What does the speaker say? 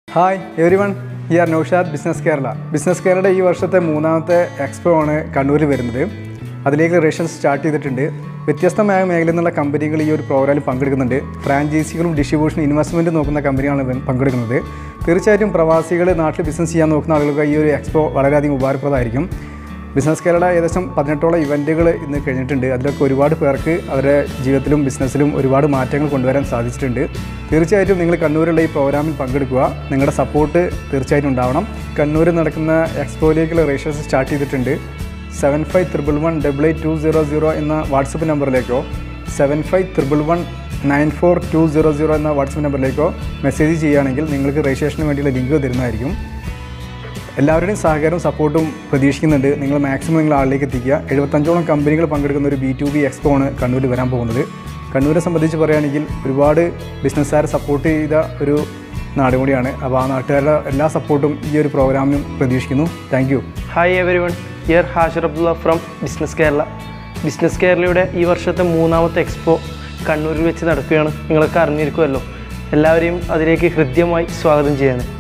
hi everyone E R Naushad business Kerala business കേരളയുടെ ഈ വർഷത്തെ മൂന്നാമത്തെ എക്സ്പോ ആണ് കണ്ണൂരിൽ വരുന്നത് അതിലേക്ക് റേഷൻസ് സ്റ്റാർട്ട് ചെയ്തിട്ടുണ്ട് വ്യത്യസ്തമായ മേഖലയിൽ നിന്നുള്ള കമ്പനികൾ ഈ ഒരു പ്രോഗ്രാമിൽ പങ്കെടുക്കുന്നുണ്ട് ഫ്രാഞ്ചൈസികളും ഡിസ്ട്രിബ്യൂഷൻ ഇൻവെസ്റ്റ്മെൻറ്റ് നോക്കുന്ന കമ്പനികളാണ് ഇവ- പങ്കെടുക്കുന്നത് തീർച്ചയായിട്ടും പ്രവാസികൾ നാട്ടിൽ ബിസിനസ് ചെയ്യാൻ നോക്കുന്ന ആളുകൾക്ക് ഈ ഒരു എക്സ്പോ വളരെയധികം ഉപകാരപ്രദമായിരിക്കും ബിസിനസ് കേരള ഏകദേശം പതിനെട്ടോളം ഇവൻറ്റുകൾ ഇന്ന് കഴിഞ്ഞിട്ടുണ്ട് അതിലൊക്കെ ഒരുപാട് പേർക്ക് അവരുടെ ജീവിതത്തിലും ബിസിനസ്സിലും ഒരുപാട് മാറ്റങ്ങൾ കൊണ്ടുവരാൻ സാധിച്ചിട്ടുണ്ട് തീർച്ചയായിട്ടും നിങ്ങൾ കണ്ണൂരുള്ള ഈ പ്രോഗ്രാമിൽ പങ്കെടുക്കുക നിങ്ങളുടെ സപ്പോർട്ട് തീർച്ചയായിട്ടും ഉണ്ടാവണം കണ്ണൂരിൽ നടക്കുന്ന എക്സ്പോയിലേക്കുള്ള രജിസ്ട്രേഷൻ സ്റ്റാർട്ട് ചെയ്തിട്ടുണ്ട് seven five triple one double eight two zero zero എന്ന വാട്സപ്പ് നമ്പറിലേക്കോ seven five triple one nine four two zero zero എന്ന വാട്സപ്പ് നമ്പറിലേക്കോ മെസ്സേജ് ചെയ്യുകയാണെങ്കിൽ നിങ്ങൾക്ക് രജിസ്ട്രേഷന് വേണ്ടിയുള്ള ലിങ്ക് തരുന്നതായിരിക്കും എല്ലാവരുടെയും സഹകരണവും സപ്പോർട്ടും പ്രതീക്ഷിക്കുന്നുണ്ട് നിങ്ങൾ മാക്സിമം നിങ്ങൾ ആളിലേക്ക് എത്തിക്കുക എഴുപത്തഞ്ചോളം കമ്പനികൾ പങ്കെടുക്കുന്ന ഒരു ബി ടു ബി എക്സ്പോ ആണ് കണ്ണൂരിൽ വരാൻ പോകുന്നത് കണ്ണൂരെ സംബന്ധിച്ച് പറയുകയാണെങ്കിൽ ഒരുപാട് ബിസിനസ്സുകാരെ സപ്പോർട്ട് ചെയ്ത ഒരു നാട് കൂടിയാണ് അപ്പോൾ ആ നാട്ടുകാരുടെ എല്ലാ സപ്പോർട്ടും ഈ ഒരു പ്രോഗ്രാമിനും പ്രതീക്ഷിക്കുന്നു thank you hi everyone here Hashir Abdulla from business Kerala business കേരളയുടെ ഈ വർഷത്തെ മൂന്നാമത്തെ എക്സ്പോ കണ്ണൂരിൽ വെച്ച് നടക്കുകയാണ് നിങ്ങളൊക്കെ അറിഞ്ഞിരിക്കുമല്ലോ എല്ലാവരെയും അതിലേക്ക് ഹൃദ്യമായി സ്വാഗതം ചെയ്യാണ്